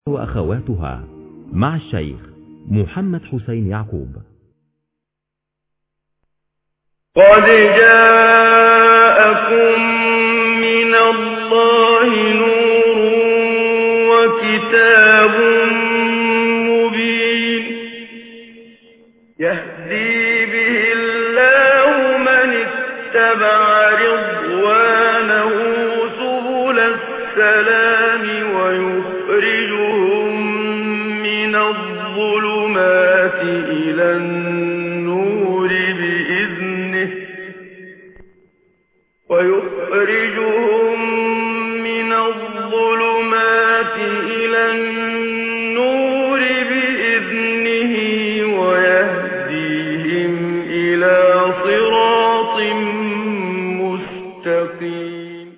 وأخواتها مع الشيخ محمد حسين يعقوب قد جاءكم من الله نور وكتاب مبين يهدي به الله من اتبع رضوانه سبل السلام ويخرجهم من الظلمات إلى النور بإذنه ويخرجهم من الظلمات إلى النور بإذنه ويهديهم إلى صراط مستقيم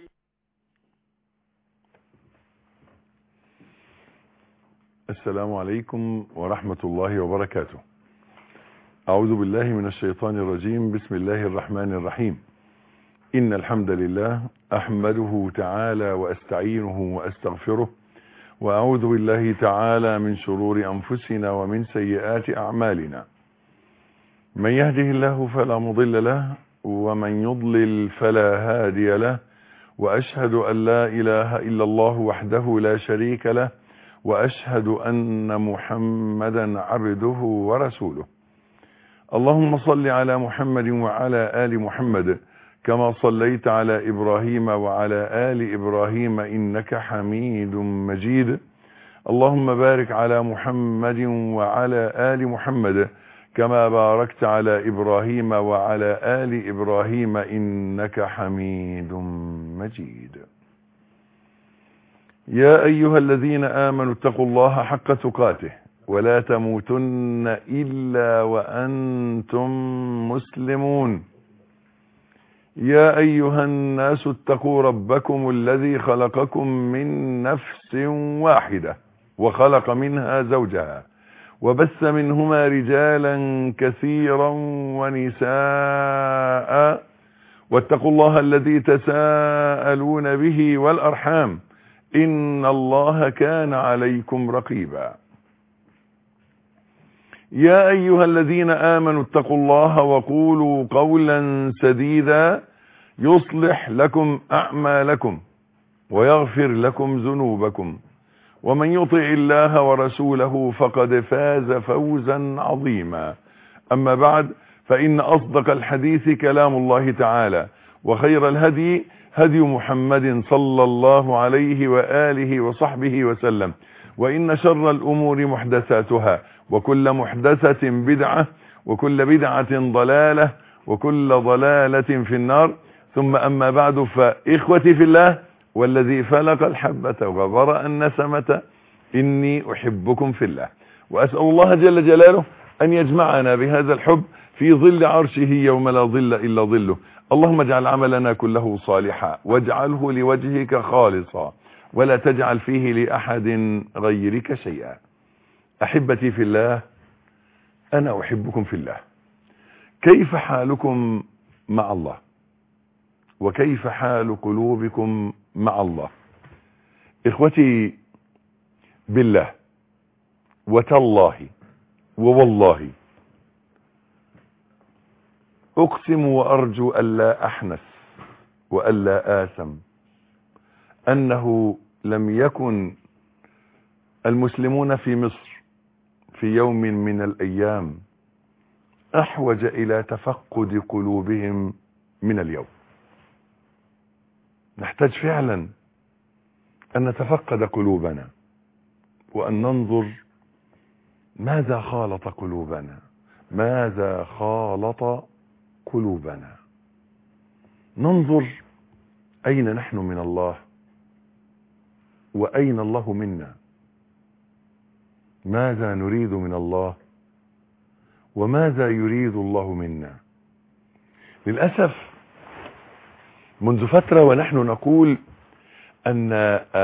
السلام عليكم ورحمة الله وبركاته أعوذ بالله من الشيطان الرجيم بسم الله الرحمن الرحيم إن الحمد لله أحمده تعالى وأستعينه وأستغفره وأعوذ بالله تعالى من شرور أنفسنا ومن سيئات أعمالنا من يهده الله فلا مضل له ومن يضلل فلا هادي له وأشهد أن لا إله إلا الله وحده لا شريك له وأشهد أن محمدا عبده ورسوله اللهم صل على محمد وعلى آل محمد كما صليت على إبراهيم وعلى آل إبراهيم إنك حميد مجيد اللهم بارك على محمد وعلى آل محمد كما باركت على إبراهيم وعلى آل إبراهيم إنك حميد مجيد يا أيها الذين آمنوا اتقوا الله حق تقاته ولا تموتن إلا وأنتم مسلمون يا أيها الناس اتقوا ربكم الذي خلقكم من نفس واحدة وخلق منها زوجها وبث منهما رجالا كثيرا ونساء واتقوا الله الذي تساءلون به والأرحام إن الله كان عليكم رقيبا يا أيها الذين آمنوا اتقوا الله وقولوا قولا سديدا يصلح لكم أعمالكم ويغفر لكم ذنوبكم ومن يطع الله ورسوله فقد فاز فوزا عظيما أما بعد فإن أصدق الحديث كلام الله تعالى وخير الهدي هدي محمد صلى الله عليه وآله وصحبه وسلم وإن شر الأمور محدثاتها وكل محدثة بدعة وكل بدعة ضلالة وكل ضلالة في النار ثم أما بعد فإخوتي في الله والذي فلق الحبة وبرأ النسمة إني أحبكم في الله وأسأل الله جل جلاله أن يجمعنا بهذا الحب في ظل عرشه يوم لا ظل إلا ظله اللهم اجعل عملنا كله صالحا واجعله لوجهك خالصا ولا تجعل فيه لأحد غيرك شيئا أحبتي في الله أنا أحبكم في الله كيف حالكم مع الله وكيف حال قلوبكم مع الله إخوتي بالله وتالله ووالله أقسم وأرجو ألا أحنث وألا آثم أنه لم يكن المسلمون في مصر في يوم من الأيام أحوج إلى تفقد قلوبهم من اليوم نحتاج فعلا أن نتفقد قلوبنا وأن ننظر ماذا خالط قلوبنا ماذا خالط قلوبنا ننظر أين نحن من الله وأين الله منا ماذا نريد من الله وماذا يريد الله منا للأسف منذ فترة ونحن نقول أن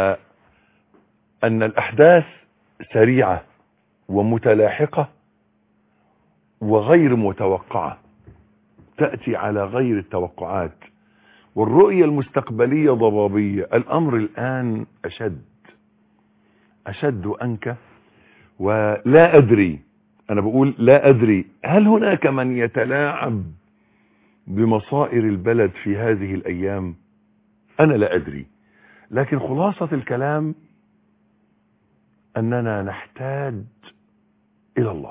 أن الأحداث سريعة ومتلاحقة وغير متوقعة تأتي على غير التوقعات والرؤية المستقبلية ضبابية الأمر الآن أشد أشد أنك ولا أدري أنا بقول لا أدري هل هناك من يتلاعب بمصائر البلد في هذه الأيام أنا لا أدري لكن خلاصة الكلام أننا نحتاج إلى الله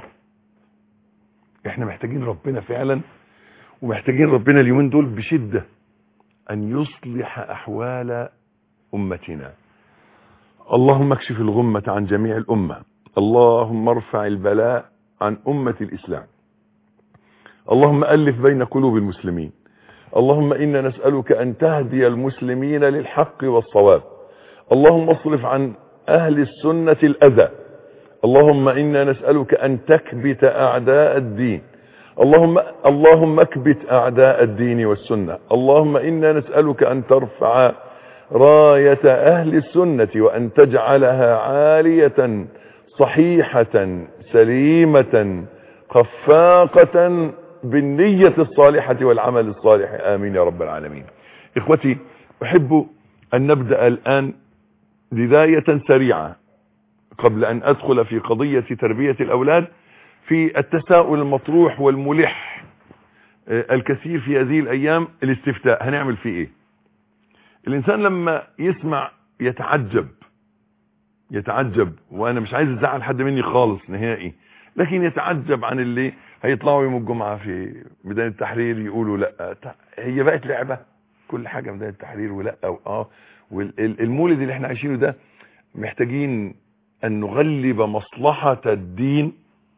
احنا محتاجين ربنا فعلا ومحتاجين ربنا اليومين دول بشدة أن يصلح أحوال أمتنا اللهم اكشف الغمة عن جميع الأمة اللهم ارفع البلاء عن أمة الإسلام اللهم ألف بين قلوب المسلمين اللهم إنا نسألك أن تهدي المسلمين للحق والصواب اللهم اصرف عن أهل السنة الأذى اللهم إنا نسألك أن تكبت أعداء الدين اللهم اللهم اكبت أعداء الدين والسنة اللهم إنا نسألك أن ترفع راية أهل السنة وأن تجعلها عالية صحيحة سليمة خفاقة بالنية الصالحة والعمل الصالح آمين يا رب العالمين إخوتي أحب أن نبدأ الآن بداية سريعة قبل أن أدخل في قضية تربية الأولاد في التساؤل المطروح والملح الكثير في هذه الأيام الاستفتاء هنعمل فيه إيه الإنسان لما يسمع يتعجب يتعجب وأنا مش عايز أزعل حد مني خالص نهائي لكن يتعجب عن اللي هيطلعوا يوم الجمعة في ميدان التحرير يقولوا لا هي بقت لعبة كل حاجة ميدان التحرير ولا اه والمولد اللي احنا عايشينه ده محتاجين أن نغلب مصلحة الدين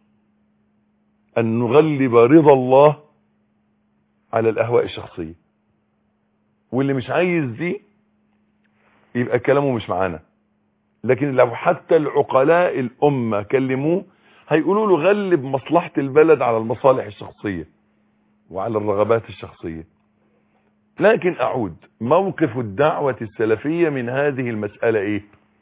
أن نغلب رضا الله على الأهواء الشخصية واللي مش عايز دي يبقى كلامه مش معانا لكن لو حتى العقلاء الأمة كلموه هيقولوا له غلب مصلحة البلد على المصالح الشخصية وعلى الرغبات الشخصية لكن أعود موقف الدعوة السلفية من هذه المسألة إيه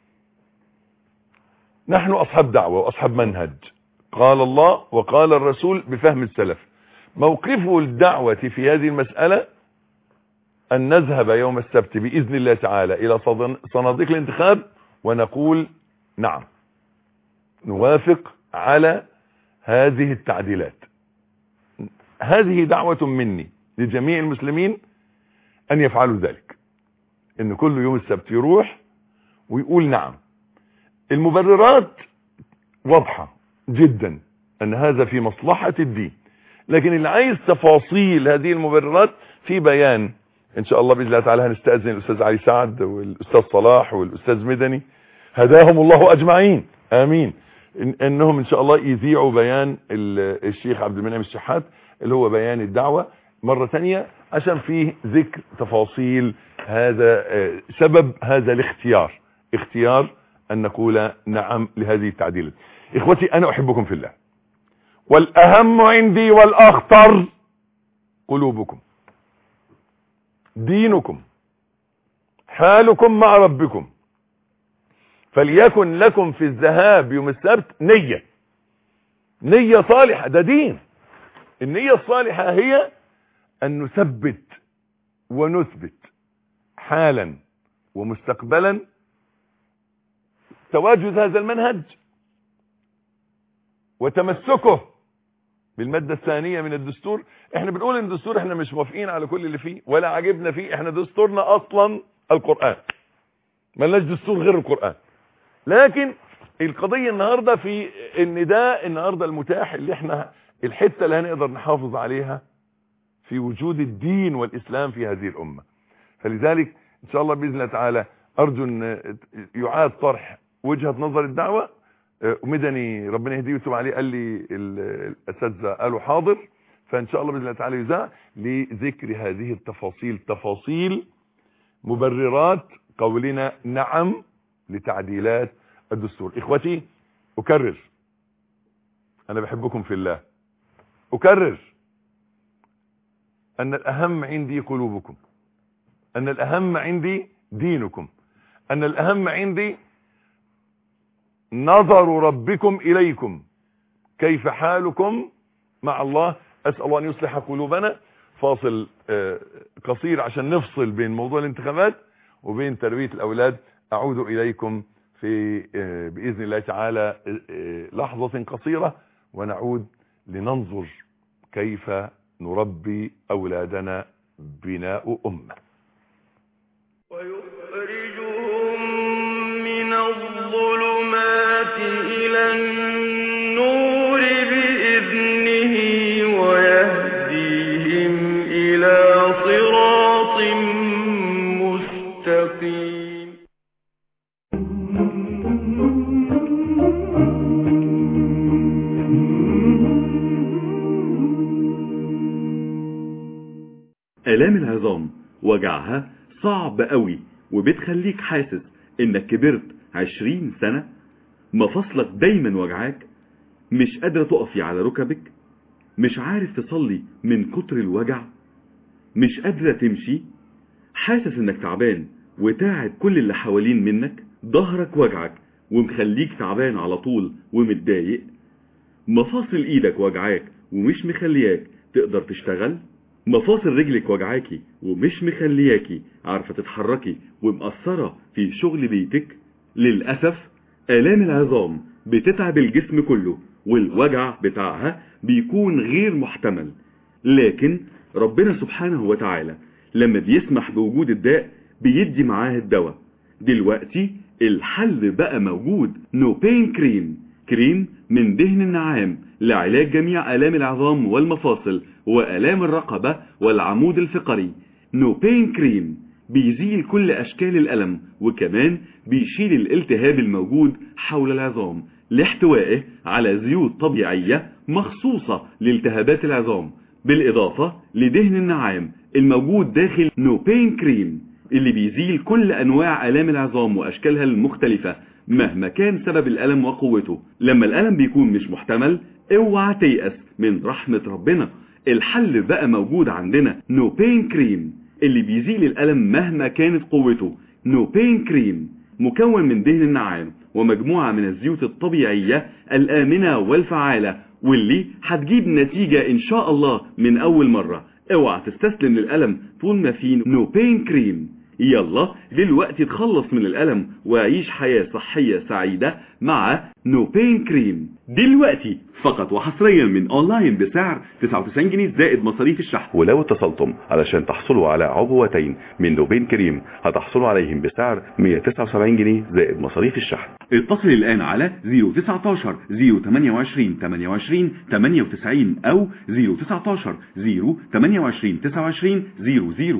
نحن أصحاب دعوة وأصحاب منهج قال الله وقال الرسول بفهم السلف موقفه الدعوة في هذه المسألة أن نذهب يوم السبت بإذن الله تعالى إلى صناديق الانتخاب ونقول نعم نوافق على هذه التعديلات هذه دعوة مني لجميع المسلمين أن يفعلوا ذلك إن كل يوم السبت يروح ويقول نعم المبررات واضحة جدا أن هذا في مصلحة الدين لكن اللي عايز تفاصيل هذه المبررات في بيان ان شاء الله باذن الله تعالى هنستاذن الاستاذ علي سعد والاستاذ صلاح والاستاذ مدني هداهم الله اجمعين امين إن انهم ان شاء الله يذيعوا بيان الشيخ عبد المنعم الشحات اللي هو بيان الدعوه مره ثانيه عشان فيه ذكر تفاصيل هذا سبب هذا الاختيار اختيار ان نقول نعم لهذه التعديلات اخوتي انا احبكم في الله والاهم عندي والاخطر قلوبكم دينكم حالكم مع ربكم فليكن لكم في الذهاب يوم السبت نية نية صالحة ده دين النية الصالحة هي أن نثبت ونثبت حالا ومستقبلا تواجد هذا المنهج وتمسكه بالمادة الثانية من الدستور احنا بنقول ان الدستور احنا مش موافقين على كل اللي فيه ولا عجبنا فيه احنا دستورنا اصلا القرآن ملناش دستور غير القرآن لكن القضية النهاردة في النداء النهاردة المتاح اللي احنا الحتة اللي هنقدر نحافظ عليها في وجود الدين والاسلام في هذه الامة فلذلك ان شاء الله باذن الله تعالى ارجو ان يعاد طرح وجهة نظر الدعوة ومدني ربنا يهديه ويتوب عليه قال لي الاساتذه قالوا حاضر فان شاء الله باذن الله تعالى يذاع لذكر هذه التفاصيل تفاصيل مبررات قولنا نعم لتعديلات الدستور اخوتي اكرر انا بحبكم في الله اكرر ان الاهم عندي قلوبكم ان الاهم عندي دينكم ان الاهم عندي نظر ربكم إليكم كيف حالكم مع الله أسأل الله أن يصلح قلوبنا فاصل قصير عشان نفصل بين موضوع الانتخابات وبين تربية الأولاد أعود إليكم في آه، بإذن الله تعالى آه، آه، لحظة قصيرة ونعود لننظر كيف نربي أولادنا بناء أمة ويخرجهم من الظلمات إلى النور بإذنه ويهديهم إلى صراط مستقيم آلام العظام وجعها صعب قوي وبتخليك حاسس انك كبرت عشرين سنة مفاصلك دايما وجعاك مش قادرة تقفي على ركبك مش عارف تصلي من كتر الوجع مش قادرة تمشي حاسس انك تعبان وتاعب كل اللي حوالين منك ظهرك وجعك ومخليك تعبان على طول ومتضايق مفاصل ايدك وجعاك ومش مخلياك تقدر تشتغل مفاصل رجلك وجعاكي ومش مخلياكي عارفة تتحركي ومأثرة في شغل بيتك للأسف آلام العظام بتتعب الجسم كله والوجع بتاعها بيكون غير محتمل لكن ربنا سبحانه وتعالى لما بيسمح بوجود الداء بيدي معاه الدواء دلوقتي الحل بقى موجود نو بين كريم كريم من دهن النعام لعلاج جميع آلام العظام والمفاصل وآلام الرقبة والعمود الفقري نو بين كريم بيزيل كل أشكال الألم وكمان بيشيل الالتهاب الموجود حول العظام لاحتوائه على زيوت طبيعية مخصوصة لالتهابات العظام بالإضافة لدهن النعام الموجود داخل نو بين كريم اللي بيزيل كل أنواع آلام العظام وأشكالها المختلفة مهما كان سبب الألم وقوته لما الألم بيكون مش محتمل اوعى تيأس من رحمة ربنا الحل بقى موجود عندنا نو بين كريم اللي بيزيل الألم مهما كانت قوته نو بين كريم مكون من دهن النعام ومجموعة من الزيوت الطبيعية الآمنة والفعالة واللي هتجيب نتيجة إن شاء الله من أول مرة اوعى تستسلم للألم طول ما في نو بين كريم يلا دلوقتي تخلص من الألم وعيش حياة صحية سعيدة مع نو بين كريم دلوقتي فقط وحصريا من اونلاين بسعر 99 جنيه زائد مصاريف الشحن ولو اتصلتم علشان تحصلوا على عبوتين من نوبين كريم هتحصلوا عليهم بسعر 179 جنيه زائد مصاريف الشحن اتصل الآن على 019 028 28 98 أو 019 028 29 00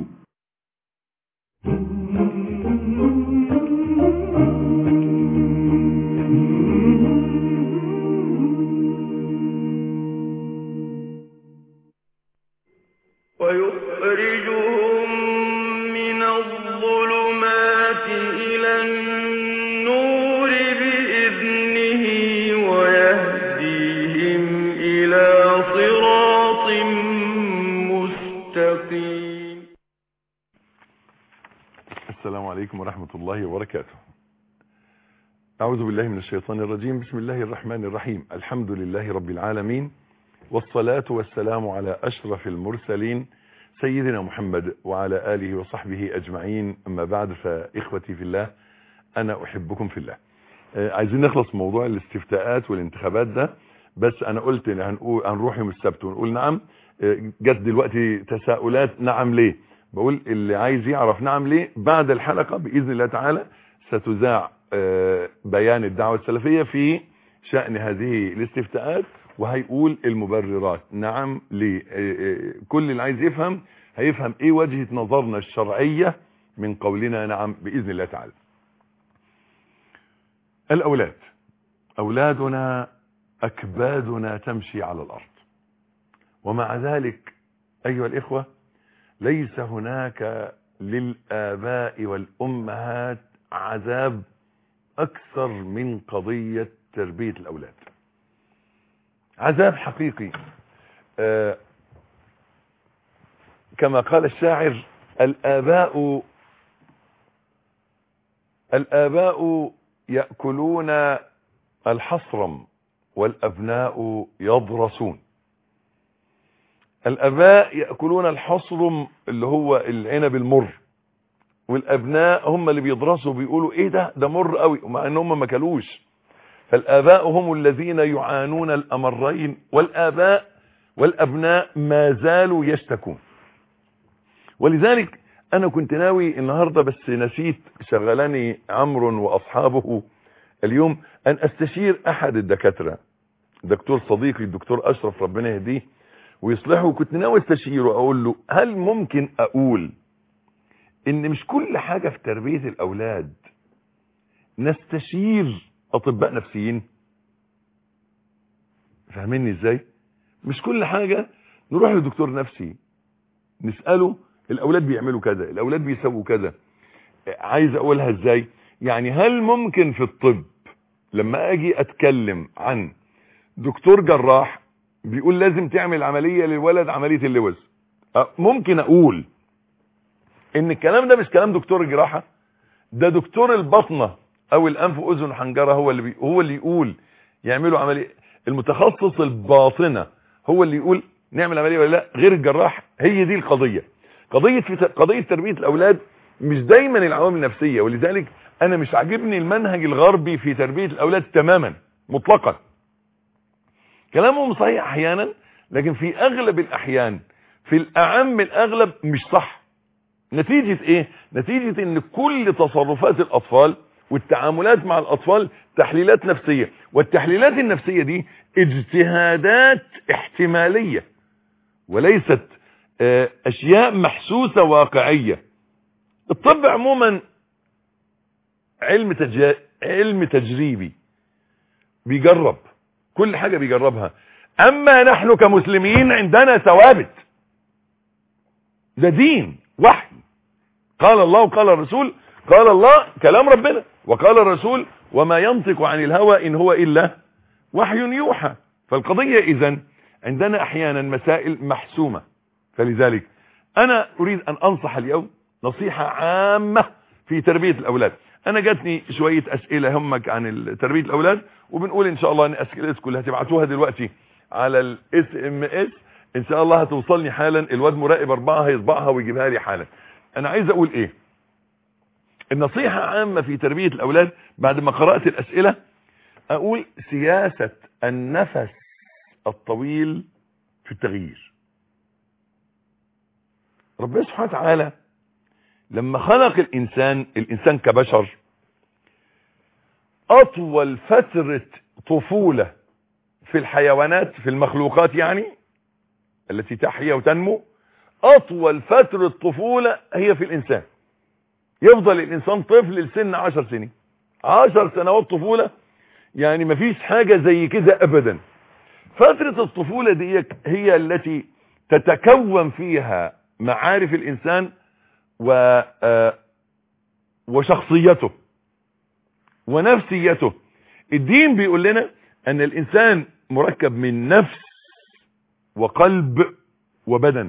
ويخرجهم من الظلمات إلى النور بإذنه ويهديهم إلى صراط مستقيم السلام عليكم ورحمة الله وبركاته أعوذ بالله من الشيطان الرجيم بسم الله الرحمن الرحيم الحمد لله رب العالمين والصلاة والسلام على أشرف المرسلين سيدنا محمد وعلى آله وصحبه أجمعين أما بعد فإخوتي في الله أنا أحبكم في الله آه، عايزين نخلص من موضوع الاستفتاءات والانتخابات ده بس أنا قلت إن هنقول هنروح يوم السبت ونقول نعم آه، جت دلوقتي تساؤلات نعم ليه بقول اللي عايز يعرف نعم ليه بعد الحلقة بإذن الله تعالى ستذاع آه، بيان الدعوة السلفية في شأن هذه الاستفتاءات وهيقول المبررات نعم ليه آه، آه، كل اللي عايز يفهم هيفهم ايه وجهة نظرنا الشرعية من قولنا نعم بإذن الله تعالى الأولاد أولادنا أكبادنا تمشي على الأرض ومع ذلك أيها الإخوة ليس هناك للآباء والأمهات عذاب أكثر من قضية تربية الأولاد عذاب حقيقي آه كما قال الشاعر الآباء الآباء يأكلون الحصرم والأبناء يضرسون الآباء يأكلون الحصرم اللي هو العنب المر والابناء هم اللي بيدرسوا بيقولوا ايه ده ده مر قوي ومع ان هم ما كلوش فالاباء هم الذين يعانون الامرين والاباء والابناء ما زالوا يشتكون ولذلك انا كنت ناوي النهارده بس نسيت شغلاني عمرو واصحابه اليوم ان استشير احد الدكاتره دكتور صديقي الدكتور اشرف ربنا يهديه ويصلحه كنت ناوي استشيره اقول له هل ممكن اقول ان مش كل حاجة في تربية الاولاد نستشير اطباء نفسيين فاهميني ازاي مش كل حاجة نروح لدكتور نفسي نسأله الاولاد بيعملوا كذا الاولاد بيسووا كذا عايز اقولها ازاي يعني هل ممكن في الطب لما اجي اتكلم عن دكتور جراح بيقول لازم تعمل عملية للولد عملية اللوز أه، ممكن اقول ان الكلام ده مش كلام دكتور الجراحة ده دكتور البطنة او الانف واذن وحنجرة هو اللي بي هو اللي يقول يعملوا عملية المتخصص الباطنة هو اللي يقول نعمل عملية ولا لا غير الجراح هي دي القضية قضية في قضية تربية الاولاد مش دايما العوامل النفسية ولذلك انا مش عاجبني المنهج الغربي في تربية الاولاد تماما مطلقا كلامهم صحيح احيانا لكن في اغلب الاحيان في الاعم الاغلب مش صح نتيجة ايه نتيجة ان كل تصرفات الاطفال والتعاملات مع الاطفال تحليلات نفسية والتحليلات النفسية دي اجتهادات احتمالية وليست آه، اشياء محسوسة واقعية الطب عموما علم تج... علم تجريبي بيجرب كل حاجة بيجربها اما نحن كمسلمين عندنا ثوابت ده دين وحي قال الله وقال الرسول قال الله كلام ربنا وقال الرسول وما ينطق عن الهوى ان هو الا وحي يوحى فالقضية اذا عندنا احيانا مسائل محسومة فلذلك انا اريد ان انصح اليوم نصيحة عامة في تربية الاولاد انا جاتني شوية اسئلة همك عن تربية الاولاد وبنقول ان شاء الله ان اسئلتكم اللي هتبعتوها دلوقتي على الاس ام اس ان شاء الله هتوصلني حالا الواد مراقب اربعة هيطبعها ويجيبها لي حالا انا عايز اقول ايه النصيحة عامة في تربية الاولاد بعد ما قرأت الاسئلة اقول سياسة النفس الطويل في التغيير ربنا سبحانه وتعالى لما خلق الانسان الانسان كبشر اطول فترة طفولة في الحيوانات في المخلوقات يعني التي تحيا وتنمو اطول فترة طفولة هي في الانسان يفضل الانسان طفل لسن عشر سنين عشر سنوات طفولة يعني مفيش حاجة زي كده ابدا فترة الطفولة دي هي التي تتكون فيها معارف الانسان و وشخصيته ونفسيته الدين بيقول لنا ان الانسان مركب من نفس وقلب وبدن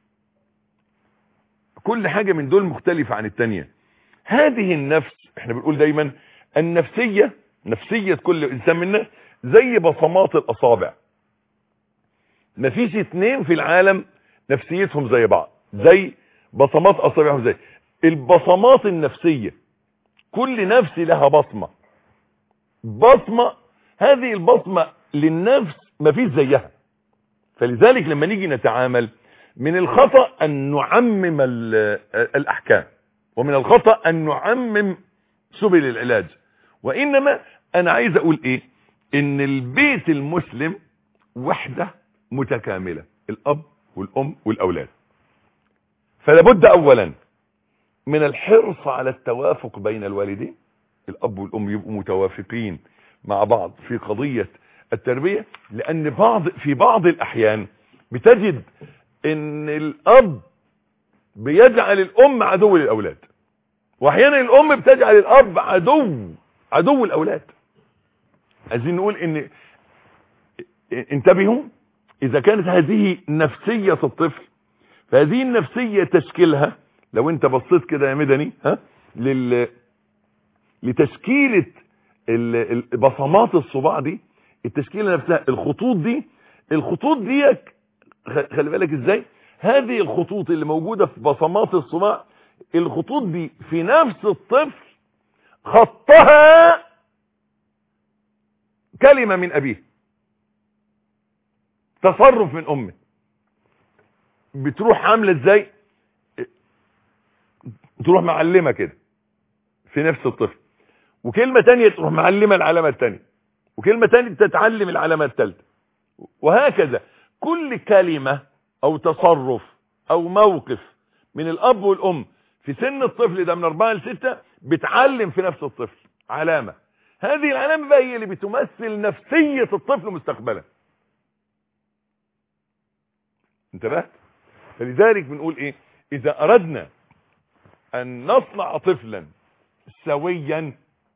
كل حاجة من دول مختلفة عن التانية هذه النفس احنا بنقول دايما النفسية نفسية كل انسان منا زي بصمات الاصابع مفيش اتنين في العالم نفسيتهم زي بعض زي بصمات اصابعهم زي البصمات النفسية كل نفس لها بصمة بصمة هذه البصمة للنفس مفيش زيها فلذلك لما نيجي نتعامل من الخطأ ان نعمم الاحكام ومن الخطأ ان نعمم سبل العلاج وانما انا عايز اقول ايه ان البيت المسلم وحدة متكاملة الاب والام والاولاد فلابد اولا من الحرص على التوافق بين الوالدين الاب والام يبقوا متوافقين مع بعض في قضية التربية لان بعض في بعض الاحيان بتجد ان الاب بيجعل الام عدو للاولاد واحيانا الام بتجعل الاب عدو عدو الاولاد عايزين نقول ان انتبهوا اذا كانت هذه نفسية الطفل فهذه النفسية تشكيلها لو انت بصيت كده يا مدني ها لل لتشكيلة بصمات الصباع دي التشكيلة نفسها الخطوط دي الخطوط دي خلي بالك ازاي هذه الخطوط اللي موجودة في بصمات الصباع الخطوط دي في نفس الطفل خطها كلمة من أبيه تصرف من أمه بتروح عاملة ازاي تروح معلمة كده في نفس الطفل وكلمة تانية تروح معلمة العلامة التانية وكلمة تانية تتعلم العلامة التالتة وهكذا كل كلمة او تصرف او موقف من الاب والام في سن الطفل ده من اربعة لستة بتعلم في نفس الطفل علامة هذه العلامة بقى هي اللي بتمثل نفسية الطفل مستقبلا انتبهت فلذلك بنقول ايه اذا اردنا ان نصنع طفلا سويا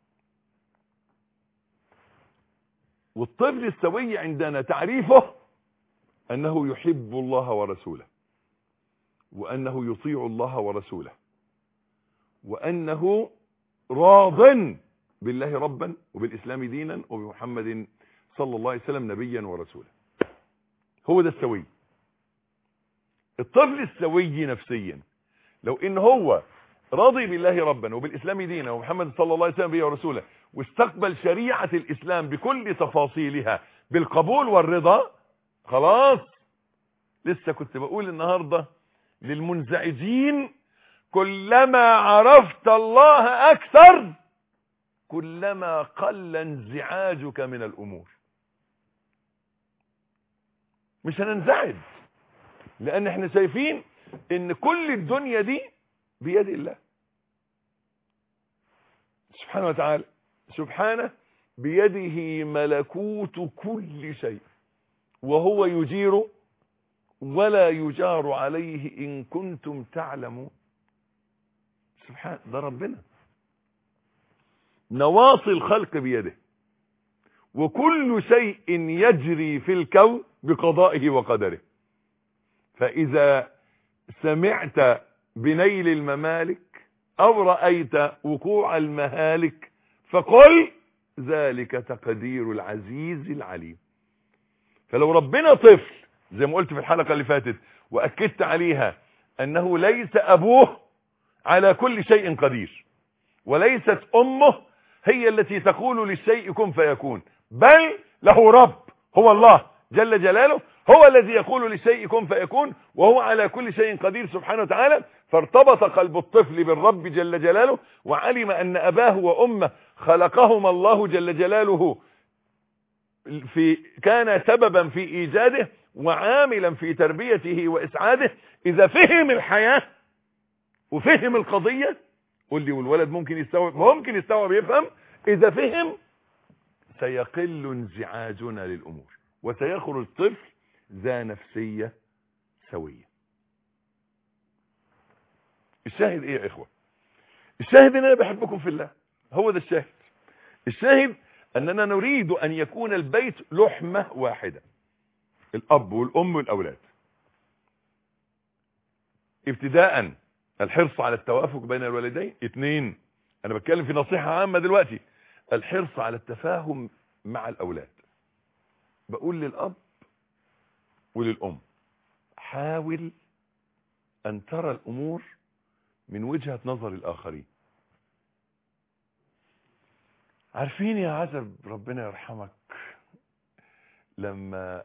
والطفل السوي عندنا تعريفه انه يحب الله ورسوله وانه يطيع الله ورسوله وانه راض بالله ربا وبالاسلام دينا وبمحمد صلى الله عليه وسلم نبيا ورسولا هو ده السوي الطفل السوي نفسيا لو ان هو راضي بالله ربا وبالاسلام دينا ومحمد صلى الله عليه وسلم نبيا ورسوله واستقبل شريعة الاسلام بكل تفاصيلها بالقبول والرضا خلاص لسه كنت بقول النهاردة للمنزعجين كلما عرفت الله اكثر كلما قل انزعاجك من الامور مش هننزعج لان احنا شايفين ان كل الدنيا دي بيد الله سبحانه وتعالى سبحانه بيده ملكوت كل شيء وهو يجير ولا يجار عليه ان كنتم تعلمون سبحان ده ربنا نواصي الخلق بيده وكل شيء يجري في الكون بقضائه وقدره فإذا سمعت بنيل الممالك أو رأيت وقوع المهالك فقل ذلك تقدير العزيز العليم فلو ربنا طفل زي ما قلت في الحلقة اللي فاتت وأكدت عليها أنه ليس أبوه على كل شيء قدير وليست أمه هي التي تقول للشيء كن فيكون بل له رب هو الله جل جلاله هو الذي يقول للشيء كن فيكون وهو على كل شيء قدير سبحانه وتعالى فارتبط قلب الطفل بالرب جل جلاله وعلم أن أباه وأمه خلقهما الله جل جلاله في كان سببا في إيجاده وعاملا في تربيته وإسعاده إذا فهم الحياة وفهم القضية قول لي والولد ممكن يستوعب ممكن يستوعب يفهم إذا فهم سيقل انزعاجنا للأمور وسيخرج الطفل ذا نفسية سوية الشاهد ايه يا اخوة الشاهد ان انا بحبكم في الله هو ده الشاهد الشاهد اننا نريد ان يكون البيت لحمة واحدة الاب والام والاولاد ابتداء الحرص على التوافق بين الوالدين اتنين انا بتكلم في نصيحة عامة دلوقتي الحرص على التفاهم مع الاولاد بقول للاب وللام حاول ان ترى الامور من وجهة نظر الاخرين عارفين يا عزب ربنا يرحمك لما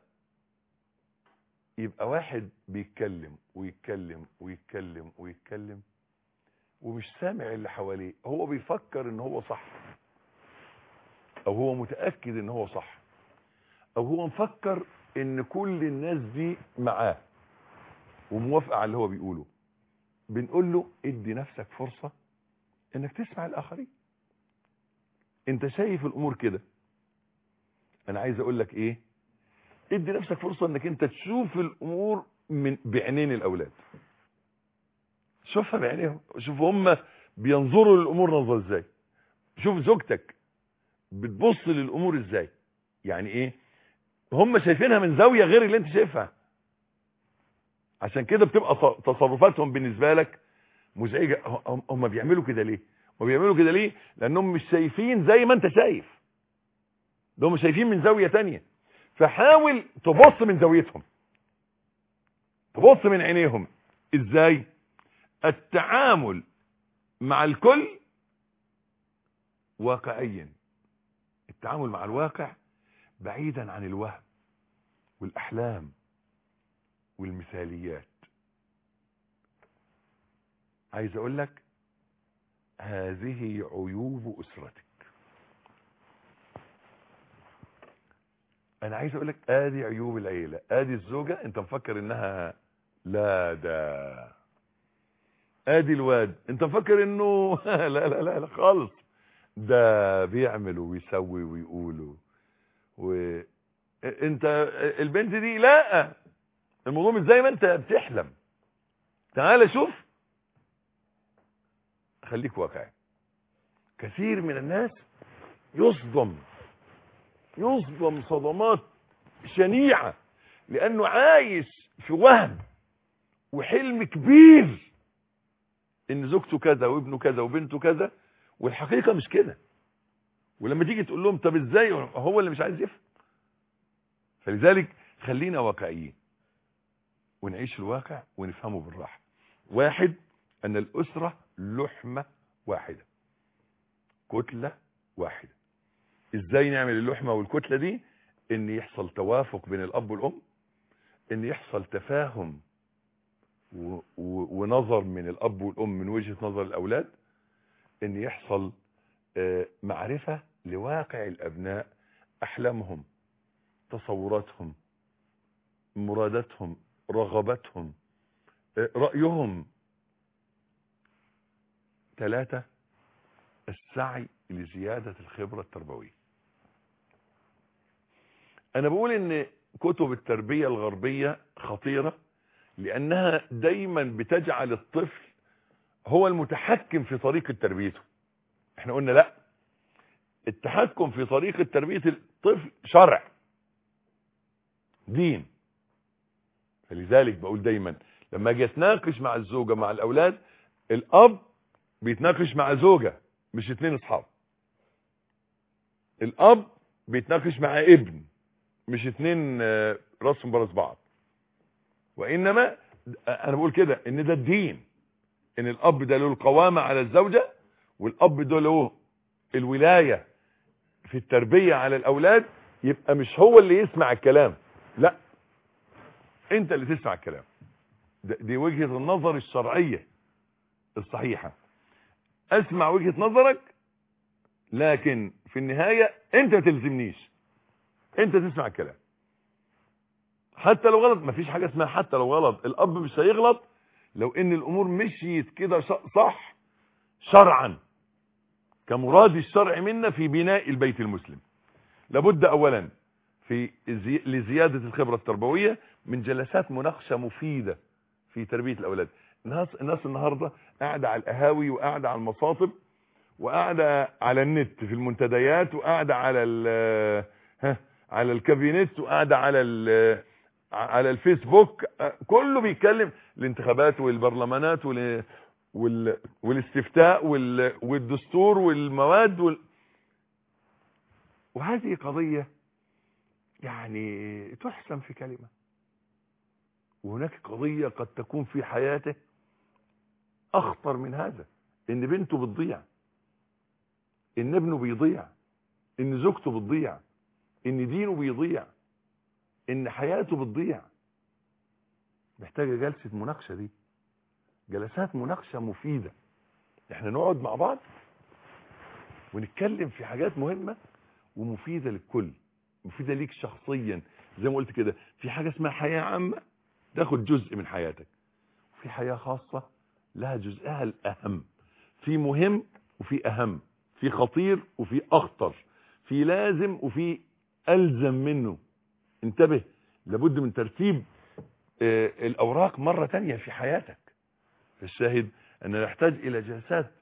يبقى واحد بيتكلم ويتكلم ويتكلم ويتكلم ومش سامع اللي حواليه هو بيفكر ان هو صح او هو متأكد ان هو صح او هو مفكر ان كل الناس دي معاه وموافقة على اللي هو بيقوله بنقول له ادي نفسك فرصة انك تسمع الاخرين انت شايف الامور كده انا عايز اقول لك ايه ادي نفسك فرصة انك انت تشوف الامور من بعينين الاولاد شوفها بعينيهم شوف هم بينظروا للامور نظرة ازاي شوف زوجتك بتبص للامور ازاي يعني ايه هم شايفينها من زاوية غير اللي انت شايفها عشان كده بتبقى تصرفاتهم بالنسبة لك مزعجة هم بيعملوا كده ليه هم بيعملوا كده ليه لانهم مش شايفين زي ما انت شايف ده هم شايفين من زاوية تانية فحاول تبص من زاويتهم تبص من عينيهم ازاي التعامل مع الكل واقعيا التعامل مع الواقع بعيدا عن الوهم والأحلام والمثاليات عايز أقول لك هذه عيوب أسرتك أنا عايز أقول لك آدي عيوب العيلة آدي الزوجة أنت مفكر إنها لا ده آدي الواد أنت مفكر إنه لا لا لا, لا خالص ده بيعمل ويسوي ويقول و انت البنت دي لا الموضوع مش زي ما انت بتحلم تعال شوف خليك واقعي كثير من الناس يصدم يصدم صدمات شنيعة لانه عايش في وهم وحلم كبير ان زوجته كذا وابنه كذا وبنته كذا والحقيقة مش كده ولما تيجي تقول لهم طب ازاي هو اللي مش عايز يفهم فلذلك خلينا واقعيين ونعيش الواقع ونفهمه بالراحة واحد ان الاسرة لحمة واحدة كتلة واحدة ازاي نعمل اللحمة والكتلة دي ان يحصل توافق بين الاب والام ان يحصل تفاهم و... و... ونظر من الاب والام من وجهة نظر الاولاد ان يحصل آه معرفة لواقع الابناء احلامهم تصوراتهم مراداتهم رغباتهم آه رأيهم ثلاثة السعي لزيادة الخبرة التربوية انا بقول ان كتب التربية الغربية خطيرة لانها دايما بتجعل الطفل هو المتحكم في طريقة تربيته احنا قلنا لا التحكم في طريقة تربية الطفل شرع دين فلذلك بقول دايما لما اجي اتناقش مع الزوجة مع الاولاد الاب بيتناقش مع زوجة مش اتنين اصحاب الاب بيتناقش مع ابن مش اتنين راسهم براس بعض وانما انا بقول كده ان ده الدين ان الاب ده له القوامة على الزوجة والاب ده له الولاية في التربية على الاولاد يبقى مش هو اللي يسمع الكلام لا انت اللي تسمع الكلام دي وجهة النظر الشرعية الصحيحة اسمع وجهة نظرك لكن في النهاية انت تلزمنيش انت تسمع الكلام حتى لو غلط مفيش حاجة اسمها حتى لو غلط الاب مش هيغلط لو ان الامور مشيت كده صح شرعا كمراد الشرع منا في بناء البيت المسلم لابد اولا في زي... لزيادة الخبرة التربوية من جلسات مناقشة مفيدة في تربية الاولاد الناس, الناس النهاردة قاعدة على القهاوي وقاعدة على المصاطب وقاعدة على النت في المنتديات وقاعدة على ال ها على الكابينت وقاعدة على ال على الفيسبوك كله بيتكلم الانتخابات والبرلمانات وال وال والاستفتاء وال والدستور والمواد وال وهذه قضية يعني تحسم في كلمة وهناك قضية قد تكون في حياته اخطر من هذا ان بنته بتضيع ان ابنه بيضيع ان زوجته بتضيع ان دينه بيضيع ان حياته بتضيع محتاجة جلسة مناقشة دي جلسات مناقشة مفيدة احنا نقعد مع بعض ونتكلم في حاجات مهمة ومفيدة للكل مفيدة ليك شخصيا زي ما قلت كده في حاجة اسمها حياة عامة تاخد جزء من حياتك وفي حياة خاصة لها جزءها الأهم في مهم وفي أهم في خطير وفي أخطر في لازم وفي ألزم منه انتبه لابد من ترتيب آه الأوراق مرة تانية في حياتك الشاهد أن نحتاج إلى جلسات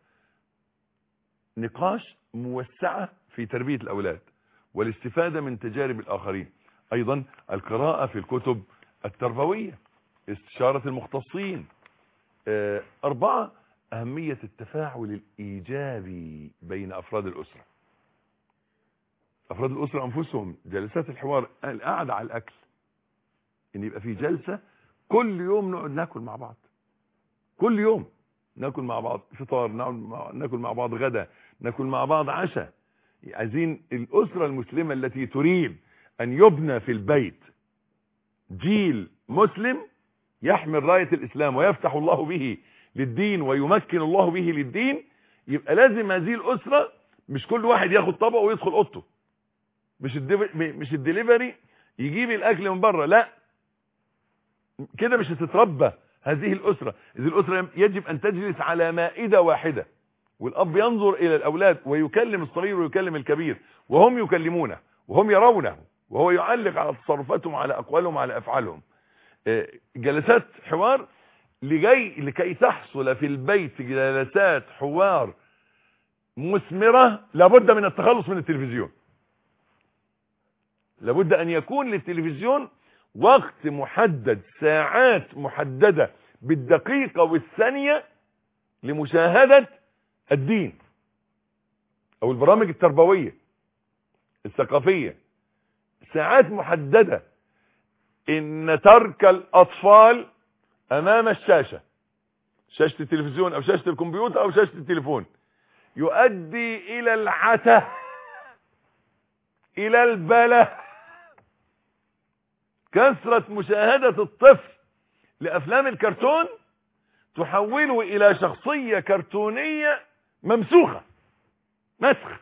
نقاش موسعة في تربية الأولاد والاستفادة من تجارب الآخرين أيضا القراءة في الكتب التربوية استشارة المختصين آه أربعة أهمية التفاعل الإيجابي بين أفراد الأسرة أفراد الأسرة أنفسهم جلسات الحوار القعدة على الأكل إن يبقى في جلسة كل يوم نقعد ناكل مع بعض كل يوم ناكل مع بعض فطار ناكل- ناكل مع بعض غدا ناكل مع بعض عشاء عايزين الأسرة المسلمة التي تريد أن يبنى في البيت جيل مسلم يحمل راية الإسلام ويفتح الله به للدين ويمكن الله به للدين يبقى لازم هذه الأسرة مش كل واحد ياخد طبق ويدخل أوضته مش الديف- مش الدليفري يجيب الأكل من بره لا كده مش هتتربى هذه الأسرة هذه الأسرة يجب أن تجلس على مائدة واحدة والأب ينظر إلى الأولاد ويكلم الصغير ويكلم الكبير وهم يكلمونه وهم يرونه وهو يعلق على تصرفاتهم على أقوالهم على أفعالهم آه، جلسات حوار لجي لكي تحصل في البيت جلسات حوار مثمرة لابد من التخلص من التلفزيون لابد أن يكون للتلفزيون وقت محدد ساعات محددة بالدقيقة والثانية لمشاهدة الدين او البرامج التربوية الثقافية ساعات محددة ان ترك الاطفال امام الشاشة شاشة التلفزيون او شاشة الكمبيوتر او شاشة التليفون يؤدي الى العته الى البله كثرة مشاهدة الطفل لافلام الكرتون تحوله الى شخصية كرتونية ممسوخة مسخ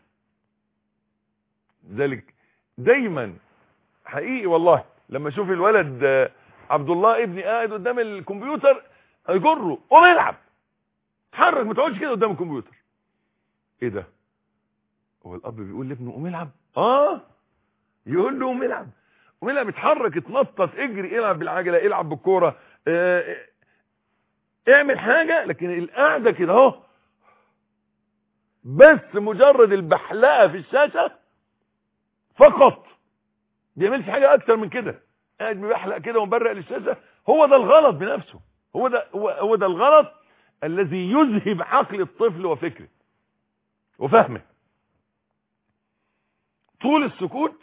ذلك دايما حقيقي والله لما اشوف الولد آه، عبد الله ابني قاعد قدام الكمبيوتر اجره قوم العب اتحرك ما تقعدش كده قدام الكمبيوتر ايه ده هو الاب بيقول لابنه قوم العب اه يقول له قوم العب قوم العب اتحرك اتنطط اجري العب بالعجله العب بالكوره اه اعمل حاجه لكن القعده كده اهو بس مجرد البحلقه في الشاشه فقط بيعملش حاجه اكتر من كده قاعد بيحلق كده ومبرق للشاشه هو ده الغلط بنفسه هو ده هو, هو ده الغلط الذي يذهب عقل الطفل وفكره وفهمه طول السكوت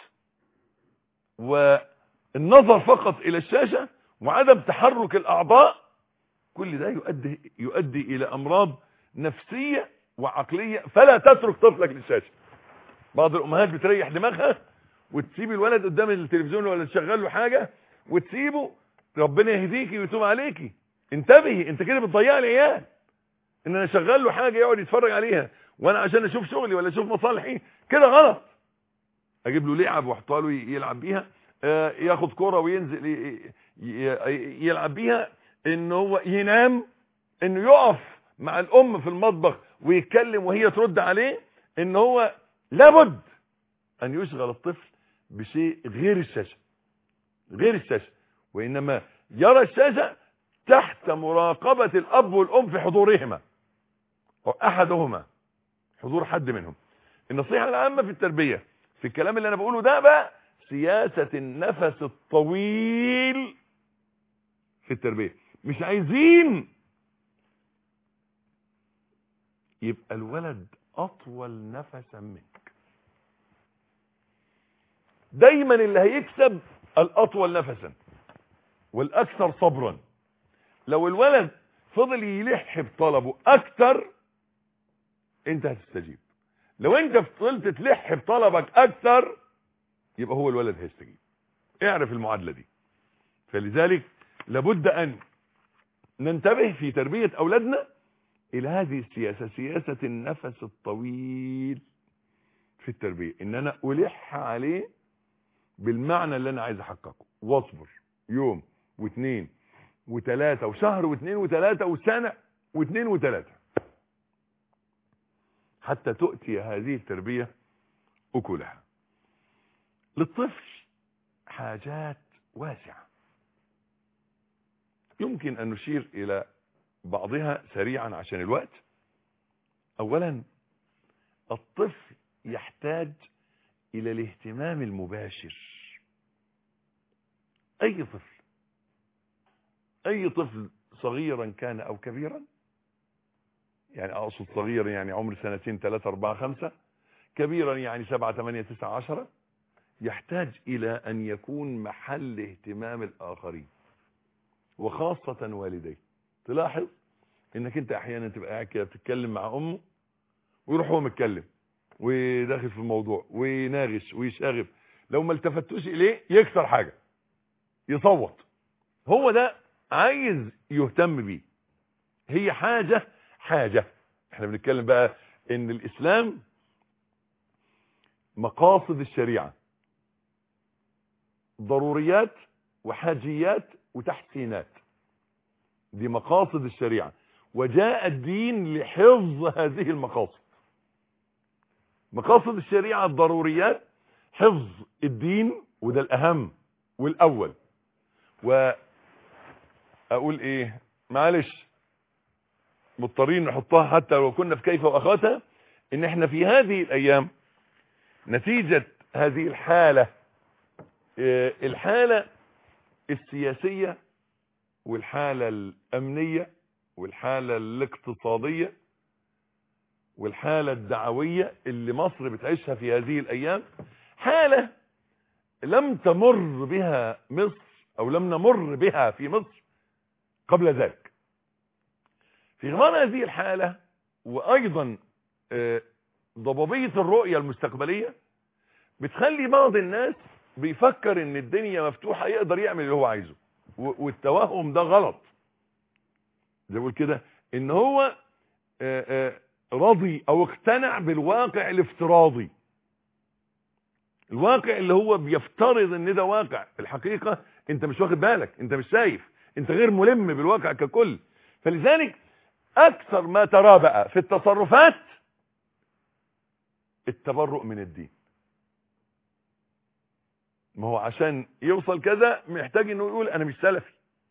والنظر فقط الى الشاشه وعدم تحرك الاعضاء كل ده يؤدي يؤدي الى امراض نفسيه وعقليه فلا تترك طفلك للشاشه بعض الامهات بتريح دماغها وتسيب الولد قدام التلفزيون ولا تشغل له حاجه وتسيبه ربنا يهديكي ويتوب عليكي انتبهي انت كده بتضيعي العيال ان انا اشغل له حاجه يقعد يتفرج عليها وانا عشان اشوف شغلي ولا اشوف مصالحي كده غلط اجيب له لعب واحطها له يلعب بيها آه، ياخد كرة وينزل ي- ي- يلعب بيها ان هو ينام انه يقف مع الام في المطبخ ويتكلم وهي ترد عليه ان هو لابد ان يشغل الطفل بشيء غير الشاشة غير الشاشة وانما يرى الشاشة تحت مراقبة الاب والام في حضورهما او احدهما حضور حد منهم النصيحة العامة في التربية في الكلام اللي انا بقوله ده بقى سياسة النفس الطويل في التربية مش عايزين يبقى الولد اطول نفسا منك دايما اللي هيكسب الاطول نفسا والاكثر صبرا لو الولد فضل يلح بطلبه اكتر انت هتستجيب لو انت فضلت تلح بطلبك اكتر يبقى هو الولد هيستجيب اعرف المعادلة دي فلذلك لابد ان ننتبه في تربية اولادنا الى هذه السياسة سياسة النفس الطويل في التربية ان انا الح عليه بالمعنى اللي انا عايز احققه واصبر يوم واثنين وثلاثة وشهر واثنين وثلاثة وسنة واثنين وثلاثة حتى تؤتي هذه التربية اكلها للطفل حاجات واسعة يمكن ان نشير الى بعضها سريعا عشان الوقت اولا الطفل يحتاج الى الاهتمام المباشر اي طفل اي طفل صغيرا كان او كبيرا يعني اقصد صغيرا يعني عمر سنتين ثلاثة اربعة خمسة كبيرا يعني سبعة ثمانية تسعة عشرة يحتاج الى ان يكون محل اهتمام الاخرين وخاصة والديه تلاحظ انك انت احيانا تبقى قاعد كده بتتكلم مع امه ويروح هو متكلم وداخل في الموضوع ويناغش ويشاغب لو ما التفتوش اليه يكسر حاجه يصوت هو ده عايز يهتم بيه هي حاجه حاجه احنا بنتكلم بقى ان الاسلام مقاصد الشريعه ضروريات وحاجيات وتحسينات دي مقاصد الشريعه وجاء الدين لحفظ هذه المقاصد مقاصد الشريعه الضروريات حفظ الدين وده الاهم والاول واقول ايه معلش مضطرين نحطها حتى لو كنا في كيف واخواتها ان احنا في هذه الايام نتيجة هذه الحالة اه الحالة السياسية والحالة الامنية والحالة الاقتصادية والحالة الدعوية اللي مصر بتعيشها في هذه الايام حالة لم تمر بها مصر او لم نمر بها في مصر قبل ذلك في غمار هذه الحالة وايضا ضبابية الرؤية المستقبلية بتخلي بعض الناس بيفكر ان الدنيا مفتوحة يقدر يعمل اللي هو عايزه والتوهم ده غلط زي بقول كده ان هو رضي او اقتنع بالواقع الافتراضي الواقع اللي هو بيفترض ان ده واقع الحقيقة انت مش واخد بالك انت مش شايف انت غير ملم بالواقع ككل فلذلك اكثر ما تراه بقى في التصرفات التبرؤ من الدين ما هو عشان يوصل كذا محتاج انه يقول انا مش سلفي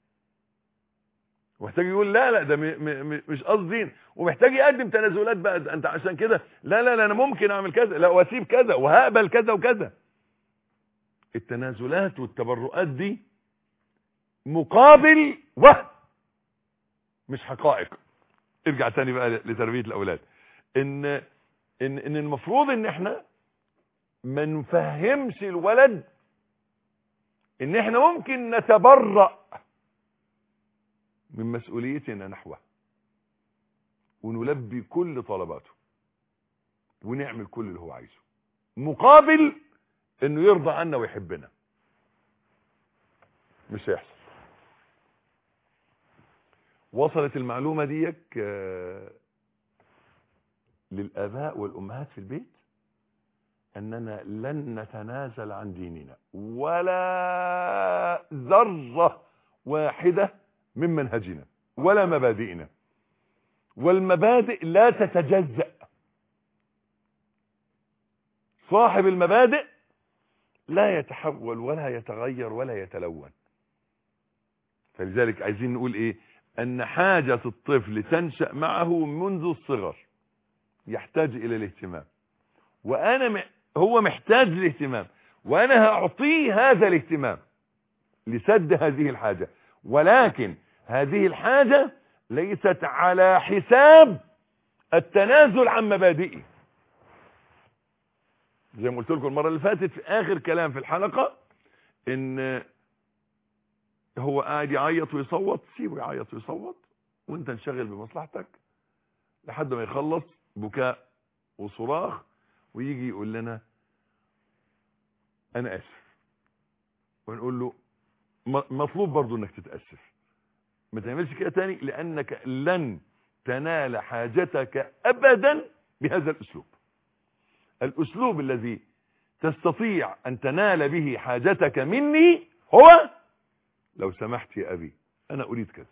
ومحتاج يقول لا لا ده م م مش قصدي دين ومحتاج يقدم تنازلات بقى انت عشان كده لا لا لا انا ممكن اعمل كذا لا واسيب كذا وهقبل كذا وكذا التنازلات والتبرؤات دي مقابل وهم مش حقائق ارجع تاني بقى لتربية الاولاد ان ان ان المفروض ان احنا ما نفهمش الولد ان احنا ممكن نتبرأ من مسؤوليتنا نحوه ونلبي كل طلباته ونعمل كل اللي هو عايزه مقابل انه يرضى عنا ويحبنا مش هيحصل وصلت المعلومة ديك للآباء والأمهات في البيت أننا لن نتنازل عن ديننا ولا ذرة واحدة من منهجنا ولا مبادئنا والمبادئ لا تتجزأ صاحب المبادئ لا يتحول ولا يتغير ولا يتلون فلذلك عايزين نقول ايه ان حاجة الطفل تنشأ معه منذ الصغر يحتاج الى الاهتمام وانا م... هو محتاج الاهتمام وانا هاعطيه هذا الاهتمام لسد هذه الحاجة ولكن هذه الحاجة ليست على حساب التنازل عن مبادئه زي ما قلت لكم المرة اللي فاتت في اخر كلام في الحلقة ان هو قاعد يعيط ويصوت سيبه يعيط ويصوت وانت انشغل بمصلحتك لحد ما يخلص بكاء وصراخ ويجي يقول لنا انا اسف ونقول له مطلوب برضو انك تتأسف ما تعملش كده تاني لانك لن تنال حاجتك ابدا بهذا الاسلوب الاسلوب الذي تستطيع ان تنال به حاجتك مني هو لو سمحت يا ابي انا اريد كذا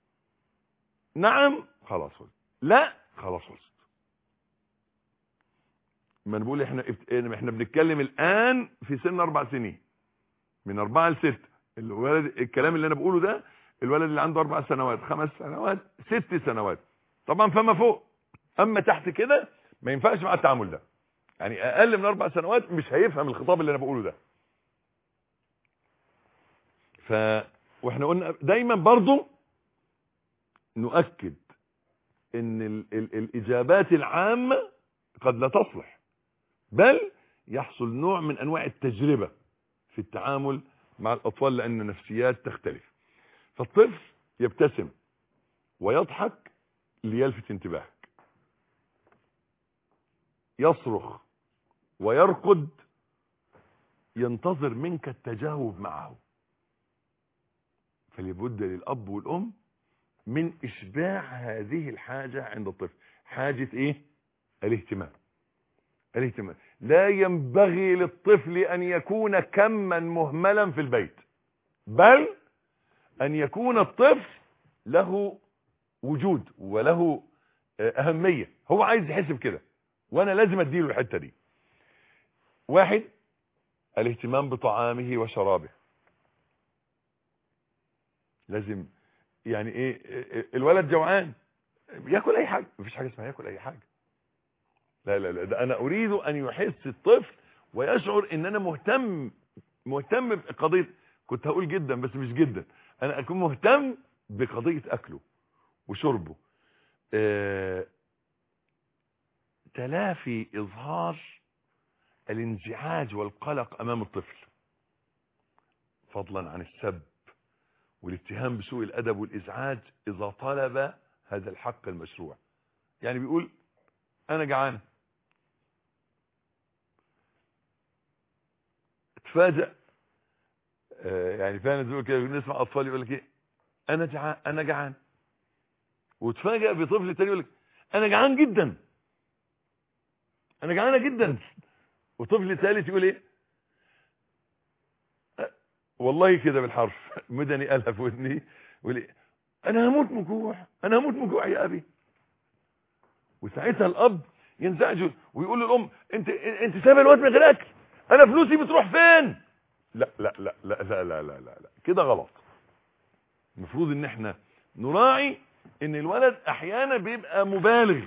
نعم خلاص خلص لا خلاص خلصت ما نقول احنا احنا بنتكلم الان في سن اربع سنين من اربعة لست الولد الكلام اللي انا بقوله ده الولد اللي عنده اربع سنوات خمس سنوات ست سنوات طبعا فما فوق اما تحت كده ما ينفعش مع التعامل ده يعني اقل من اربع سنوات مش هيفهم الخطاب اللي انا بقوله ده ف واحنا قلنا دايما برضو نؤكد ان ال ال الاجابات العامة قد لا تصلح بل يحصل نوع من انواع التجربة في التعامل مع الاطفال لان نفسيات تختلف فالطفل يبتسم ويضحك ليلفت انتباهك يصرخ ويرقد ينتظر منك التجاوب معه فلابد للأب والأم من إشباع هذه الحاجة عند الطفل حاجة إيه؟ الاهتمام الاهتمام لا ينبغي للطفل أن يكون كما مهملا في البيت بل أن يكون الطفل له وجود وله أهمية هو عايز يحسب كده وأنا لازم أديله الحتة دي واحد الاهتمام بطعامه وشرابه لازم يعني ايه الولد جوعان ياكل اي حاجه مفيش حاجه اسمها ياكل اي حاجه لا لا لا ده انا اريد ان يحس الطفل ويشعر ان انا مهتم مهتم بقضيه كنت هقول جدا بس مش جدا انا اكون مهتم بقضيه اكله وشربه آه تلافي اظهار الانزعاج والقلق امام الطفل فضلا عن السب والاتهام بسوء الادب والازعاج اذا طلب هذا الحق المشروع يعني بيقول انا جعان اتفاجئ آه يعني فعلا زي كده بنسمع اطفال يقول لك ايه انا جعان انا جعان وتفاجئ بطفل تاني يقول لك انا جعان جدا انا جعانه جدا وطفل ثالث يقول ايه أه والله كده بالحرف مدني قالها في ودني يقول ايه انا هموت من جوع انا هموت من جوع يا ابي وساعتها الاب ينزعج ويقول للام انت انت سايبه الواد من غير اكل انا فلوسي بتروح فين لا لا لا لا لا لا لا لا, لا. كده غلط المفروض ان احنا نراعي ان الولد احيانا بيبقى مبالغ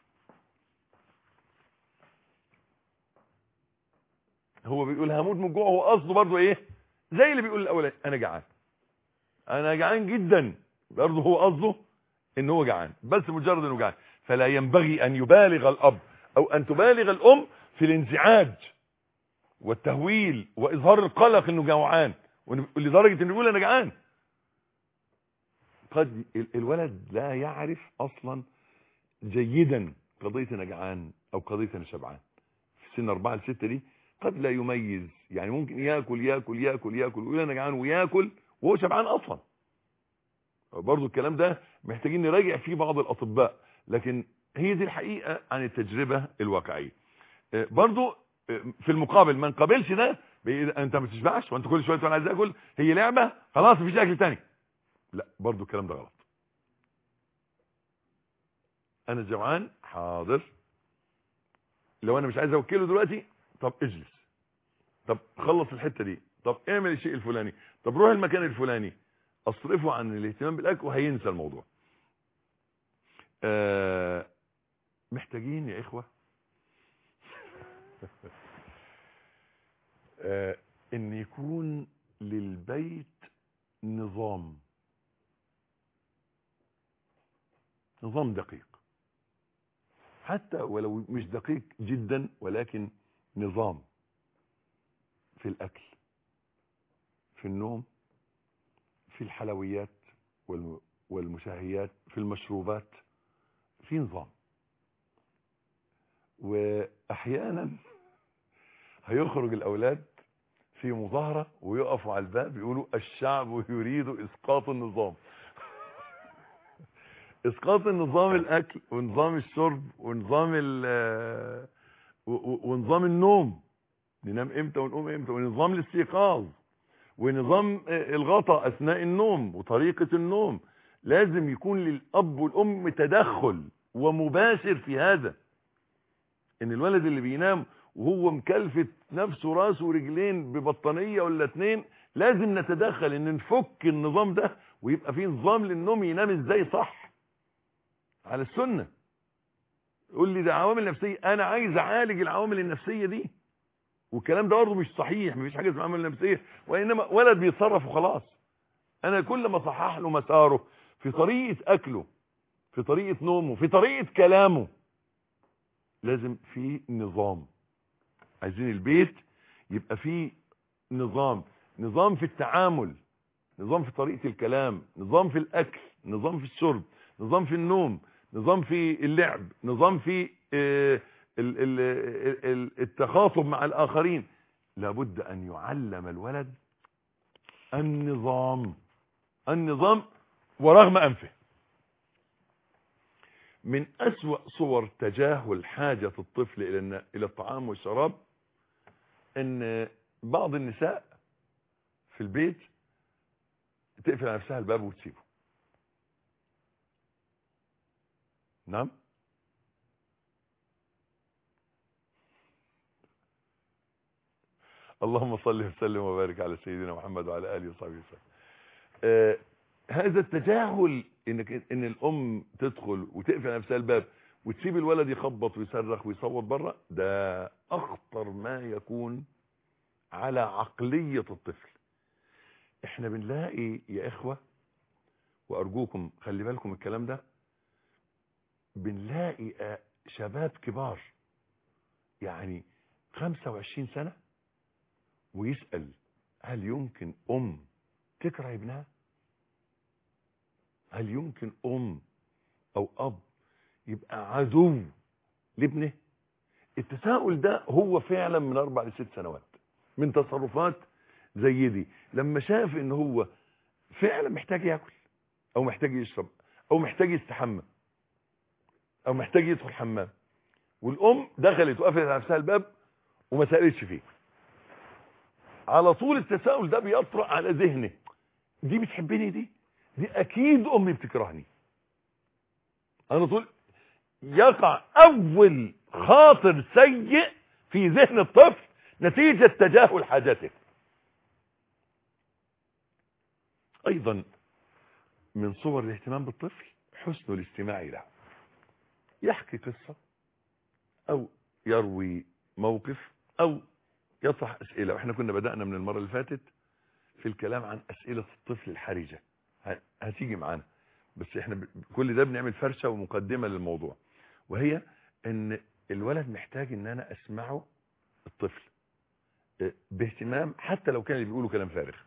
هو بيقول هموت من الجوع هو قصده برضه ايه زي اللي بيقول الاولاني انا جعان انا جعان جدا برضه هو قصده ان هو جعان بس مجرد انه جعان فلا ينبغي ان يبالغ الاب او ان تبالغ الام في الانزعاج والتهويل واظهار القلق انه جوعان لدرجه انه يقول انا جعان قد الولد لا يعرف اصلا جيدا قضيه انا جعان او قضيه انا شبعان في سن 4 ل 6 دي قد لا يميز يعني ممكن ياكل ياكل ياكل ياكل ويقول انا جعان وياكل وهو شبعان اصلا برضو الكلام ده محتاجين نراجع فيه بعض الاطباء لكن هي دي الحقيقه عن التجربه الواقعيه برضو في المقابل ما نقابلش ده انت ما تشبعش وانت كل شويه تقول عايز اكل هي لعبه خلاص مفيش اكل تاني لا برضو الكلام ده غلط انا جوعان حاضر لو انا مش عايز اوكله دلوقتي طب اجلس طب خلص الحته دي طب اعمل الشيء الفلاني طب روح المكان الفلاني اصرفه عن الاهتمام بالاكل وهينسى الموضوع آه محتاجين يا اخوه آه ان يكون للبيت نظام نظام دقيق حتى ولو مش دقيق جدا ولكن نظام في الاكل في النوم في الحلويات والمشاهيات في المشروبات في نظام واحيانا هيخرج الاولاد في مظاهرة ويقفوا على الباب يقولوا الشعب يريد اسقاط النظام اسقاط النظام الاكل ونظام الشرب ونظام ونظام النوم ننام امتى ونقوم امتى ونظام الاستيقاظ ونظام الغطاء اثناء النوم وطريقة النوم لازم يكون للاب والام تدخل ومباشر في هذا ان الولد اللي بينام وهو مكلفت نفسه راسه ورجلين ببطانية ولا اتنين لازم نتدخل ان نفك النظام ده ويبقى فيه نظام للنوم ينام ازاي صح على السنة يقول لي ده عوامل نفسية انا عايز اعالج العوامل النفسية دي والكلام ده برضه مش صحيح مفيش حاجة اسمها عوامل نفسية وانما ولد بيتصرف وخلاص انا كل ما صحح له مساره في طريقة اكله في طريقة نومه في طريقة كلامه لازم في نظام عايزين البيت يبقى فيه نظام نظام في التعامل نظام في طريقة الكلام نظام في الاكل نظام في الشرب نظام في النوم نظام في اللعب نظام في آه، ال- ال- ال- ال- التخاطب مع الآخرين لابد أن يعلم الولد النظام النظام ورغم أنفه من أسوأ صور تجاهل حاجة الطفل إلى الن- إلى الطعام والشراب أن بعض النساء في البيت تقفل على نفسها الباب وتسيبه نعم اللهم صل وسلم وبارك على سيدنا محمد وعلى اله وصحبه وسلم آه هذا التجاهل انك ان الام تدخل وتقفل على نفسها الباب وتسيب الولد يخبط ويصرخ ويصوت بره ده اخطر ما يكون على عقلية الطفل احنا بنلاقي يا اخوة وارجوكم خلي بالكم الكلام ده بنلاقي آه، شباب كبار يعني 25 سنة ويسأل هل يمكن ام تكره ابنها هل يمكن ام او اب يبقى عدو لابنه التساؤل ده هو فعلا من اربع لست سنوات من تصرفات زي دي لما شاف ان هو فعلا محتاج ياكل او محتاج يشرب او محتاج يستحمى او محتاج يدخل حمام والام دخلت وقفلت على نفسها الباب وما سالتش فيه على طول التساؤل ده بيطرأ على ذهنه دي بتحبني دي دي اكيد امي بتكرهني على طول يقع اول خاطر سيء في ذهن الطفل نتيجة تجاهل حاجته ايضا من صور الاهتمام بالطفل حسن الاستماع له يحكي قصة او يروي موقف او يطرح اسئلة واحنا كنا بدأنا من المرة اللي فاتت في الكلام عن اسئلة الطفل الحرجة ه- هتيجي معانا بس احنا ب- كل ده بنعمل فرشة ومقدمة للموضوع وهي ان الولد محتاج ان انا اسمعه الطفل اه، باهتمام حتى لو كان اللي بيقوله كلام فارغ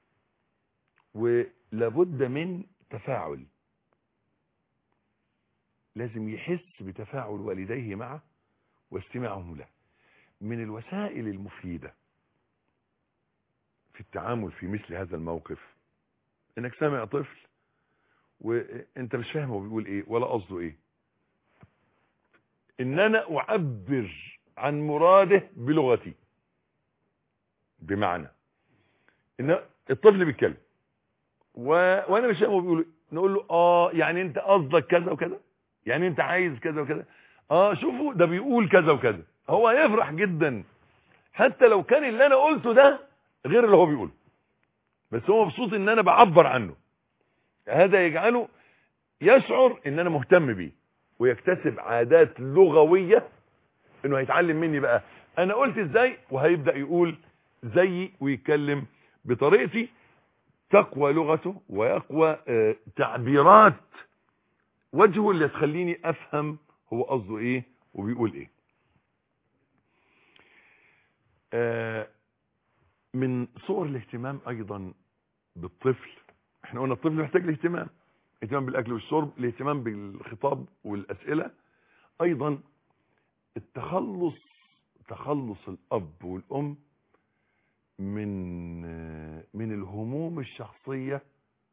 ولابد من تفاعل لازم يحس بتفاعل والديه معه واستماعهم له من الوسائل المفيدة في التعامل في مثل هذا الموقف انك سامع طفل وانت مش فاهم هو بيقول ايه ولا قصده ايه ان انا اعبر عن مراده بلغتي بمعنى ان الطفل بيتكلم و... وانا مش فاهم هو بيقول إيه. نقول له اه يعني انت قصدك كذا وكذا يعني انت عايز كذا وكذا اه شوفوا ده بيقول كذا وكذا هو هيفرح جدا حتى لو كان اللي انا قلته ده غير اللي هو بيقوله بس هو مبسوط ان انا بعبر عنه هذا يجعله يشعر ان انا مهتم بيه ويكتسب عادات لغوية انه هيتعلم مني بقى انا قلت ازاي وهيبدأ يقول زيي ويتكلم بطريقتي تقوى لغته ويقوى آه، تعبيرات وجهه اللي تخليني افهم هو قصده ايه وبيقول ايه آه، من صور الاهتمام ايضا بالطفل احنا قلنا الطفل محتاج الاهتمام اهتمام بالاكل والشرب الاهتمام بالخطاب والاسئله ايضا التخلص تخلص الاب والام من آه، من الهموم الشخصيه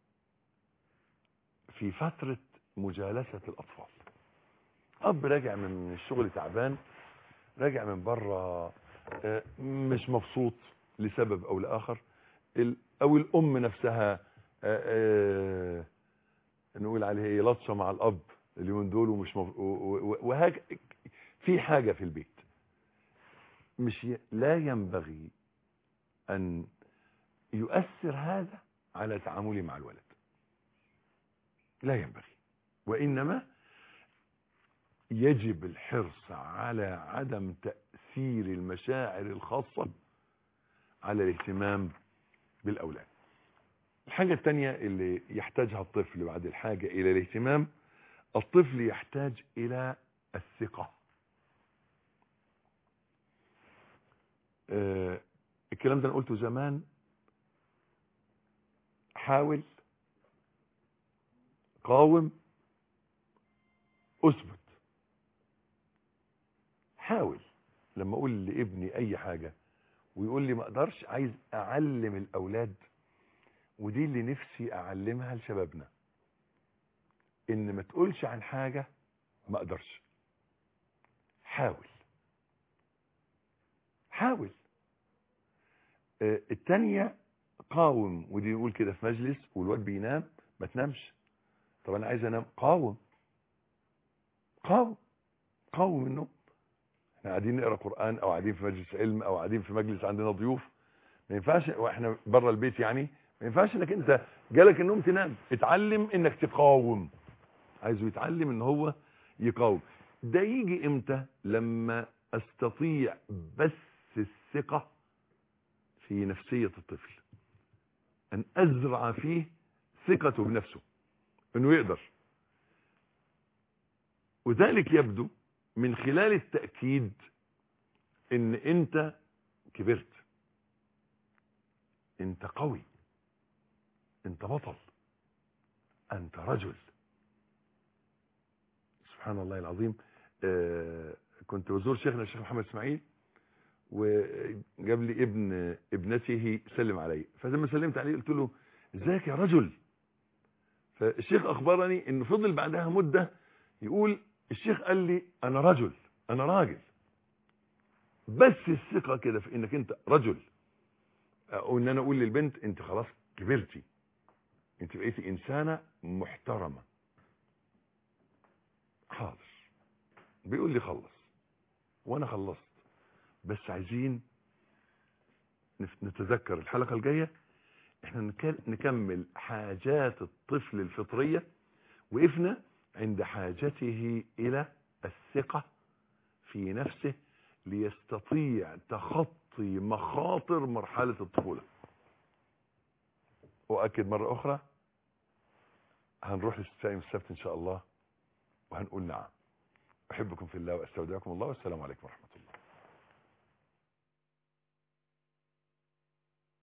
في فتره مجالسه الاطفال اب راجع من الشغل تعبان راجع من بره آه، مش مبسوط لسبب او لاخر ال- او الام نفسها آه، آه، نقول عليها ايه لطشه مع الاب اليومين دول ومش مف... وهك في حاجه في البيت مش ي... لا ينبغي ان يؤثر هذا على تعاملي مع الولد لا ينبغي وانما يجب الحرص على عدم تأثير المشاعر الخاصة على الاهتمام بالأولاد الحاجة التانية اللي يحتاجها الطفل بعد الحاجة إلى الاهتمام الطفل يحتاج إلى الثقة آه الكلام ده أنا قلته زمان حاول قاوم اثبت حاول لما اقول لابني اي حاجة ويقول لي ما اقدرش عايز اعلم الاولاد ودي اللي نفسي اعلمها لشبابنا ان ما تقولش عن حاجة ما اقدرش حاول حاول آه، التانية قاوم ودي يقول كده في مجلس والواد بينام ما تنامش طب انا عايز انام قاوم قاوم قاوم النوم احنا قاعدين نقرا قران او قاعدين في مجلس علم او قاعدين في مجلس عندنا ضيوف ما ينفعش واحنا بره البيت يعني ما ينفعش انك انت جالك النوم تنام اتعلم انك تقاوم عايزه يتعلم ان هو يقاوم ده يجي امتى لما استطيع بس الثقة في نفسية الطفل ان ازرع فيه ثقته بنفسه انه يقدر وذلك يبدو من خلال التأكيد ان انت كبرت انت قوي انت بطل انت رجل سبحان الله العظيم آه كنت بزور شيخنا الشيخ محمد اسماعيل وجاب لي ابن ابنته سلم علي فلما سلمت عليه قلت له ازيك يا رجل فالشيخ اخبرني انه فضل بعدها مدة يقول الشيخ قال لي انا رجل انا راجل بس الثقة كده في انك انت رجل او ان انا اقول للبنت انت خلاص كبرتي انت بقيتي انسانة محترمة حاضر بيقول لي خلص وانا خلصت بس عايزين نف- نتذكر الحلقة الجاية احنا نك- نكمل حاجات الطفل الفطرية وقفنا عند حاجته الى الثقة في نفسه ليستطيع تخطي مخاطر مرحلة الطفولة وأكد مرة أخرى هنروح للسائم السبت إن شاء الله وهنقول نعم أحبكم في الله وأستودعكم الله والسلام عليكم ورحمة الله